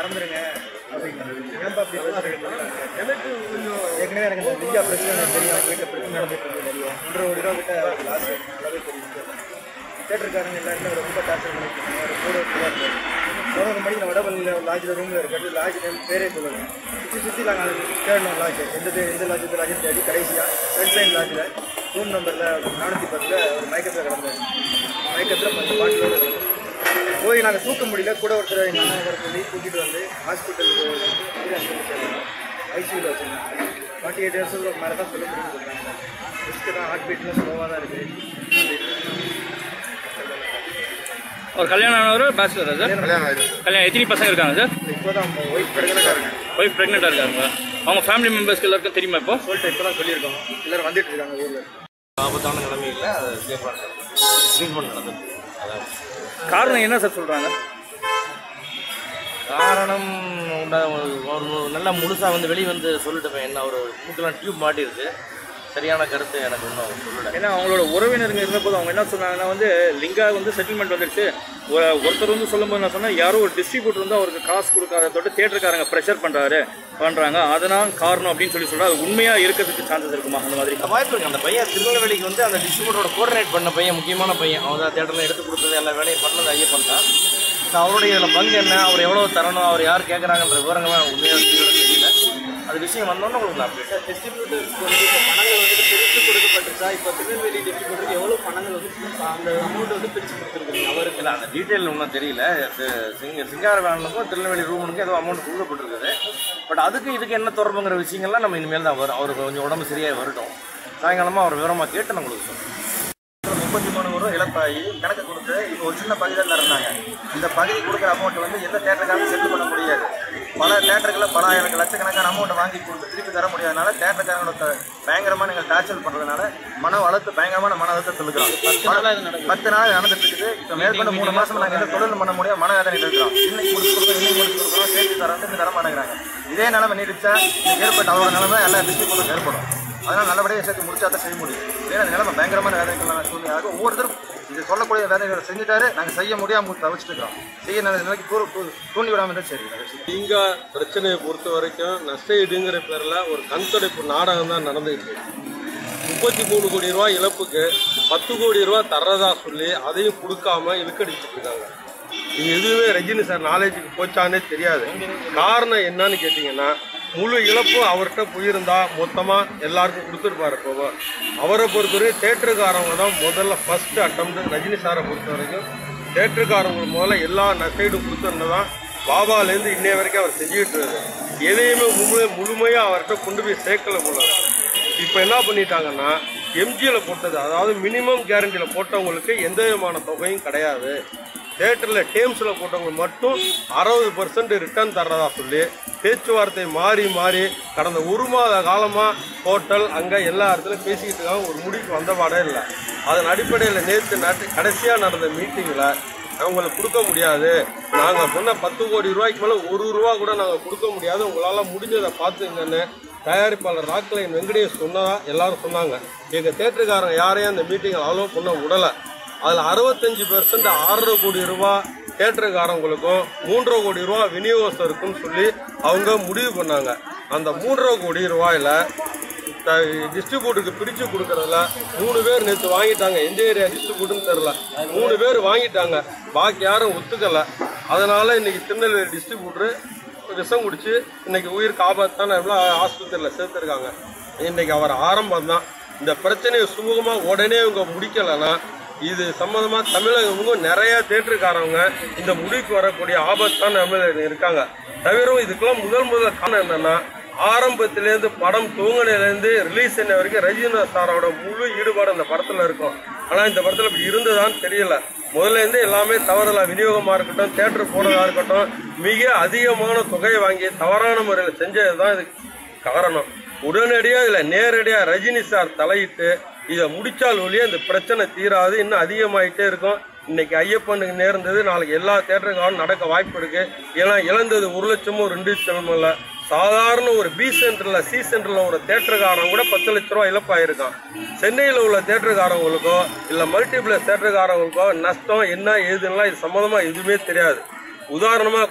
மறந்துடுங்க அப்படிங்கிறாங்க ஏன்பா அப்படி சொல்றீங்க? எனக்கு கொஞ்சம் ஏற்கனவே எனக்கு இந்த இந்தியா பிரச்சனை எனக்கு தெரியும் எனக்கு வீட்டில் பிரச்சனை நடந்துட்டு இருக்கு நிறைய ஒன்றரை கோடி ரூபா கிட்ட லாஸ் நல்லாவே தெரியும் தேட்டருக்காரங்க எல்லாருமே ரொம்ப டார்ச்சர் பண்ணிட்டு ஒரு கூட ரூபா இருக்காரு பதினொரு மணிக்கு நான் வடபள்ளியில் லாட்ஜில் ரூமில் இருக்கிறது லாட்ஜ் நேம் பேரே சொல்லுவேன் சுற்றி சுற்றி நாங்கள் தேடணும் லாட்ஜ் எந்த தே- எந்த லாட்ஜ் இந்த லாட்ஜ் தேடி கடைசியாக ஃப்ரண்ட் லைன் லாட்ஜில் ரூம் நம்பரில் நானூற்றி பத்தில் ஒரு மயக்கத்தில் கிடந்தாரு மயக்கத்தில் பத்து பாட்டிலோடு போய் நாங்கள் தூக்க முடியல கூட ஒருத்தர் எங்கள் அண்ணன் வர சொல்லி கூட்டிகிட்டு வந்து ஹாஸ்பிட்டலுக்கு ஐசியூவில் வச்சுருந்தாங்க ஃபார்ட்டி எயிட் இயர்ஸுக்கு மேலே தான் சொல்ல முடியும்னு சொல்கிறாங்க ரிஸ்க்கு தான் ஹார்ட் பீட்லாம் ஸ்லோவாக தான் இருக்குது ஒரு கல்யாணம் ஆனவர் பேச்சுலரா சார் கல்யாணம் ஆயிடுச்சு கல்யாணம் எத்தனை பசங்க இருக்காங்க சார் இப்போ தான் ஒய்ஃப் பிரகடனாக இருங்க ஒய்ஃப் ப்ரெக்னெண்ட்டாக இருக்காங்க அவங்க ஃபேமிலி மெம்பர்ஸ்க்கு எல்லாருக்கும் தெரியுமா இப்போ சொல்லிட்டு இப்போ தான் சொல்லியிருக்கோம் எல்லோரும் வந்துட்டு இருக்காங்க ஊரில் ஆபத்தான நிலைமையில் அது சேஃபாக ட்ரீட்மெண்ட் நடந்தது அதான் காரணம் என்ன சார் சொல்கிறாங்க காரணம் உண்டா ஒரு ஒரு நல்லா முழுசாக வந்து வெளியே வந்து சொல்லிட்டு என்ன ஒரு மூக்கெல்லாம் டியூப் மாட்டிருக்கு சரியான கருத்து எனக்கு இன்னும் சொல்லலை ஏன்னா அவங்களோட உறவினருங்க இருந்தபோது அவங்க என்ன சொன்னாங்கன்னா வந்து லிங்கா வந்து செட்டில்மெண்ட் வந்துடுச்சு ஒ- ஒருத்தர் வந்து சொல்லும்போது நான் சொன்னேன் யாரோ ஒரு டிஸ்ட்ரிபியூட்டர் வந்து அவருக்கு காசு கொடுக்காத தொட்டு தேட்டருக்காரங்க ப்ரெஷர் பண்ணுறாரு பண்ணுறாங்க அதனால் காரணம் அப்படின்னு சொல்லி சொல்கிறாங்க அது உண்மையாக இருக்கிறதுக்கு சான்சஸ் இருக்குமா அந்த மாதிரி வாய்ப்பு இருக்கு அந்த பையன் திருநெல்வேலிக்கு வந்து அந்த டிஸ்ட்ரிபியூட்டரோட கோஆர்டினேட் பண்ண பையன் முக்கியமான பையன் அவன் தான் தேட்டரில் எடுத்து கொடுத்தது எல்லா வேலையும் பண்ணது ஐயப்பன் தான் ஸோ அவருடைய இதில் பங்கு என்ன அவர் எவ்வளோ தரணும் அவர் யார் கேட்குறாங்கன்ற விவரங்கள்லாம் உண்மையாக தெரியல அது விஷயம் வந்தோன்னே உங்களுக்கு நான் அப்டேட் டிஸ்ட்ரிபியூட்டர்ஸ்க்கு வந்து இப்போ பணங்கள் வந்துட்டு பிரித்து கொடுக்கப்பட்டுச்சா இப்போ திருநெல்வேலி டிஸ்ட்ரிபியூட்டருக்கு எவ்வளோ பணங்கள் வந்து அந்த அமௌண்ட் வந்து பிரித்து கொடுத்துருக்குறீங்க அவருக்கு இல்லை அந்த டீட்டெயில் ஒன்றும் தெரியல இது சிங்க சிங்கார வேணுக்கும் திருநெல்வேலி ரூமுக்கும் ஏதோ அமௌண்ட் கொடுக்கப்பட்டிருக்குது பட் அதுக்கு இதுக்கு என்ன தொடர்புங்கிற விஷயங்கள்லாம் நம்ம இனிமேல் தான் வரும் அவருக்கு கொஞ்சம் உடம்பு சரியாக வரட்டும் சாயங்காலமாக அவர் விவரமாக கேட்டு நான் உங்களுக்கு சொல்கிறேன் முப்பத்தி மூணு ரூபா இழப்பாகி கணக்கு கொடுத்து இப்போ ஒரு சின்ன பகுதி தான் இருந்தாங்க இந்த பகுதி கொடுக்குற அமௌண்ட் வந்து எந்த தேட்டருக்காக செட்டில் பண்ண முடியாது பல தேட்டர்களில் பல எனக்கு லட்சக்கணக்கான அமௌண்ட் வாங்கி கொடுத்து திருப்பி தர முடியாதனால தேட்டருக்காரங்களோட பயங்கரமாக நீங்கள் டார்ச்சர் பண்ணுறதுனால மன வளர்த்து பயங்கரமான மன அழுத்தத்தில் இருக்கிறோம் பத்து நாள் நடந்துட்டு இருக்குது இப்போ மேற்கொண்டு மூணு மாதம் நாங்கள் எந்த தொழில் பண்ண முடியாது மன வேதனை இருக்கிறோம் இன்னைக்கு முடிச்சு கொடுக்குறோம் இன்னைக்கு முடிச்சு கொடுக்குறோம் சேர்த்து தரோம் தர மாட்டேங்கிறாங்க இதே நிலைமை நீடிச்சா இன்னைக்கு ஏற்பட்ட அவரோட நிலைமை எல்லா டிஸ்ட்ரிக்ட் ஏற்படும் அதனால் நல்லபடியாக சேர்த்து முடிச்சா தான் செய்ய முடியும் ஏன்னா அந்த நிலைமை பயங்கரமான வேதனைகள் சூழ்நிலையாக ஒவ்வொருத்தரும் இது சொல்லக்கூடிய வேதனைகளை செஞ்சுட்டாரு நாங்கள் செய்ய முடியாமல் தவிச்சிட்டு இருக்கிறோம் செய்ய நல்ல நிலைக்கு தூ தூ- தூண்டி விடாமல் இருந்தால் சரி நல்ல விஷயம். இங்க பிரச்சனையை பொறுத்த வரைக்கும் நஷ்ட ஈடுங்கிற பேரில் ஒரு கண் துடைப்பு நாடகம் தான் நடந்துகிட்டு இருக்கு முப்பத்தி மூணு கோடி ரூபாய் இழப்புக்கு பத்து கோடி ரூபாய் தர்றதா சொல்லி அதையும் கொடுக்காம இழுக்கடிச்சிட்டு இருக்காங்க இது எதுவுமே ரஜினி சார் நாலேஜுக்கு போச்சானே தெரியாது காரணம் என்னன்னு கேட்டிங்கன்னா முழு இழப்பும் அவர்கிட்ட போயிருந்தா மொத்தமாக எல்லாருக்கும் கொடுத்துருப்பாரு இப்போ அவரை பொறுத்தவரை தேட்டருக்காரவங்க தான் முதல்ல ஃபர்ஸ்ட் அட்டம் ரஜினி சாரை பொறுத்த வரைக்கும் தேட்டருக்காரங்க முதல்ல எல்லா நஷ்டீடும் கொடுத்துருந்ததான் பாபாலேருந்து இன்னைய வரைக்கும் அவர் செஞ்சுக்கிட்டு இருக்காரு எதையுமே முழு முழுமையாக அவர்கிட்ட கொண்டு போய் சேர்க்கல போல இருக்கு. இப்போ என்ன பண்ணிட்டாங்கன்னா எம்ஜியில் போட்டது அதாவது மினிமம் கேரண்டியில் போட்டவங்களுக்கு எந்த விதமான தொகையும் கிடையாது தேட்டரில் டேம்ஸில் போட்டவங்க மட்டும் அறுபது பர்சன்ட் ரிட்டர்ன் தர்றதா சொல்லி பேச்சுவார்த்தை மாறி மாறி கடந்த ஒரு மாத காலமாக ஹோட்டல் அங்கே எல்லா இடத்துலையும் பேசிக்கிட்டு இருக்காங்க ஒரு முடிவுக்கு வந்த பாடே இல்லை அதன் அடிப்படையில் நேற்று நாட்டு கடைசியாக நடந்த மீட்டிங்கில் அவங்களுக்கு கொடுக்க முடியாது நாங்கள் சொன்ன பத்து கோடி ரூபாய்க்கு மேலே ஒரு ரூபா கூட நாங்கள் கொடுக்க முடியாது உங்களால் முடிஞ்சதை பார்த்துங்கன்னு தயாரிப்பாளர் ராக்லைன் வெங்கடேஷ் சொன்னதா எல்லாரும் சொன்னாங்க எங்கள் தேட்டருக்காரங்க யாரையும் அந்த மீட்டிங்கில் அலோவ் பண்ண விடலை அதில் அறுபத்தஞ்சு பெர்சன்ட் ஆறரை கோடி ரூபா தேட்டருக்காரங்களுக்கும் மூன்றரை கோடி ரூபா விநியோகஸ்தருக்கும் சொல்லி அவங்க முடிவு பண்ணாங்க அந்த மூன்றரை கோடி ரூபாயில் டிஸ்ட்ரிபியூட்டருக்கு பிரித்து கொடுக்கறதுல மூணு பேர் நேற்று வாங்கிட்டாங்க எந்த ஏரியா டிஸ்ட்ரிபியூட்னு தெரில மூணு பேர் வாங்கிட்டாங்க பாக்கி யாரும் ஒத்துக்கல அதனால இன்னைக்கு திருநெல்வேலி டிஸ்ட்ரிபியூட்டரு விஷம் குடிச்சு இன்னைக்கு உயிருக்கு ஆபத்தான எவ்வளோ ஆஸ்பத்திரியில் சேர்த்துருக்காங்க இன்னைக்கு அவர் ஆரம்பம் தான் இந்த பிரச்சனையை சுமூகமாக உடனே இவங்க முடிக்கலைன்னா இது சம்பந்தமா தமிழகமும் நிறைய தேட்டருக்காரவங்க இந்த முடிவுக்கு வரக்கூடிய ஆபத்தான நிலைமையில இருக்காங்க தவிர இதுக்கெல்லாம் முதல் முதல் காரணம் என்னன்னா ஆரம்பத்திலேருந்து படம் துவங்கினதுலேருந்து ரிலீஸ் பண்ண வரைக்கும் ரஜினா சாரோட முழு ஈடுபாடு அந்த படத்தில் இருக்கும் ஆனால் இந்த படத்தில் இப்படி இருந்ததான்னு தெரியல முதல்ல இருந்து எல்லாமே தவறலாம் விநியோகமாக இருக்கட்டும் தேட்டர் போனதாக இருக்கட்டும் மிக அதிகமான தொகையை வாங்கி தவறான முறையில் செஞ்சது தான் இதுக்கு காரணம் உடனடியாக இதில் நேரடியாக ரஜினி சார் தலையிட்டு இதை முடிச்சால் ஒழிய இந்த பிரச்சனை தீராது இன்னும் அதிகமாயிட்டே இருக்கும் இன்னைக்கு ஐயப்பனுக்கு நேர்ந்தது நாளைக்கு எல்லா தேட்டருக்காரும் நடக்க வாய்ப்பு இருக்கு ஏன்னா இழந்தது ஒரு லட்சமோ ரெண்டு லட்சமும் இல்லை சாதாரண ஒரு பி சென்டரில் சி சென்டரில் ஒரு தேட்டருக்காரன் கூட பத்து லட்ச ரூபா இழப்பாயிருக்கான் சென்னையில் உள்ள தேட்டருக்காரங்களுக்கோ இல்லை மல்டிப்ளெக்ஸ் தேட்டருக்காரங்களுக்கோ நஷ்டம் என்ன ஏதுன்னா இது சம்மந்தமாக எதுவுமே தெரியாது உதாரணமாக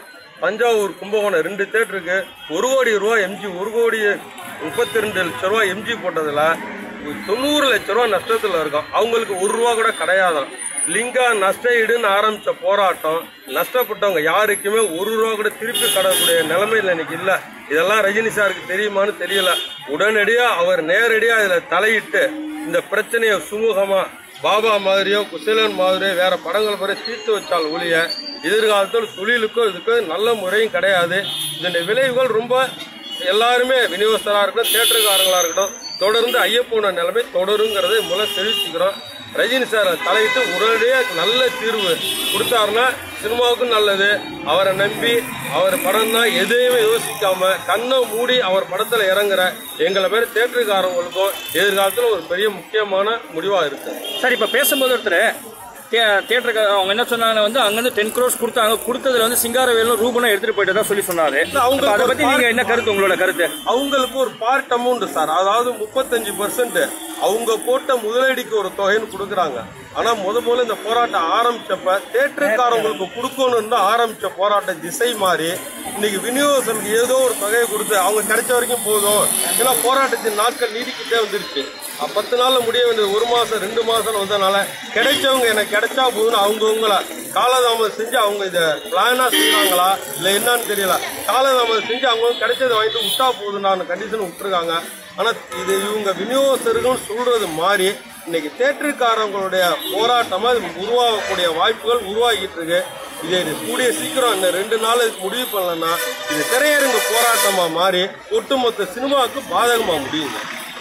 தஞ்சாவூர் கும்பகோணம் ரெண்டு தேட்டருக்கு ஒரு கோடி ரூபா எம்ஜி ஒரு கோடி முப்பத்தி ரெண்டு லட்ச ரூபா எம்ஜி போட்டதுல தொண்ணூறு லட்ச ரூபா நஷ்டத்துல இருக்கும் அவங்களுக்கு ஒரு ரூபா கூட கிடையாதாம் லிங்கா நஷ்ட ஈடுன்னு ஆரம்பிச்ச போராட்டம் நஷ்டப்பட்டவங்க யாருக்குமே ஒரு ரூபா கூட திருப்பி கடக்கூடிய நிலைமையில இன்னைக்கு இல்ல இதெல்லாம் ரஜினி சாருக்கு தெரியுமான்னு தெரியல உடனடியா அவர் நேரடியா இதுல தலையிட்டு இந்த பிரச்சனையை சுமூகமா பாபா மாதிரியோ குசேலன் மாதிரியோ வேற படங்கள் மாதிரி தீர்த்து வச்சால் ஒழிய எதிர்காலத்தில் தொழிலுக்கோ இதுக்கோ நல்ல முறையும் கிடையாது இதனுடைய விளைவுகள் ரொம்ப எல்லாருமே விநியோகஸ்தராக இருக்கட்டும் தேட்டருக்காரங்களா இருக்கட்டும் தொடர்ந்து ஐயப்போன நிலைமை தொடருங்கிறதை மூலம் தெரிவிச்சுக்கிறோம் ரஜினி சார் தலையிட்டு உடனடியாக நல்ல தீர்வு கொடுத்தாருன்னா சினிமாவுக்கும் நல்லது அவரை நம்பி அவர் படம் தான் எதையுமே யோசிக்காம கண்ணை மூடி அவர் படத்துல இறங்குற எங்களை பேர் தேட்டருக்காரங்களுக்கும் எதிர்காலத்தில் ஒரு பெரிய முக்கியமான முடிவா இருக்கு சார் இப்போ பேசும்போது ஒருத்தர் தே தேட்டருக்கு அவங்க என்ன சொன்னாங்க வந்து அங்கேருந்து டென் க்ரோஸ் கொடுத்தாங்க கொடுத்ததுல வந்து சிங்காரவேலும் ரூபனும் எடுத்துட்டு போயிட்டு தான் சொல்லி சொன்னாரு அவங்க அப்ப அதை பத்தி நீங்க என்ன கருத்து உங்களோட கருத்து அவங்களுக்கு ஒரு பார்ட் அமௌண்ட் சார் அதாவது முப்பத்தஞ்சு பர்சன்ட் அவங்க போட்ட முதலீடுக்கு ஒரு தொகைன்னு கொடுக்குறாங்க ஆனா முத முதல்ல இந்த போராட்டம் ஆரம்பிச்சப்ப தேட்டருக்காரங்களுக்கு கொடுக்கணும்னு தான் ஆரம்பிச்ச போராட்ட திசை மாறி இன்னைக்கு விநியோகஸ்தனுக்கு ஏதோ ஒரு தொகையை கொடுத்து அவங்க கிடைச்ச வரைக்கும் போதும் ஏன்னா போராட்டத்தின் நாட்கள் நீடிக்கிட்டே வந்துருச்சு அஹ் பத்து நாள்ல முடிய வேண்டியது ஒரு மாசம் ரெண்டு மாசம் வந்ததுனால கிடைச்சவங்க எனக்கு கிடைச்சா போதும்னு அவங்கவுங்கள காலதாமதம் செஞ்சு அவங்க இதை பிளானா செய்யறாங்களா இல்ல என்னன்னு தெரியல காலதாமதம் செஞ்சு அவங்க கிடைச்சதை வாங்கிட்டு விட்டா போதும்னு கண்டிஷன் விட்டுருக்காங்க ஆனா இது இவங்க விநியோகஸ்தர்கள் சொல்றது மாதிரி இன்னைக்கு தேட்டருக்காரங்களுடைய போராட்டமா இது உருவாகக்கூடிய வாய்ப்புகள் உருவாகிட்டு இருக்கு இதை இது கூடிய சீக்கிரம் இந்த ரெண்டு நாள் இதுக்கு முடிவு பண்ணலன்னா இது திரையரங்கு போராட்டமா மாறி ஒட்டுமொத்த சினிமாவுக்கு பாதகமா முடியுங்க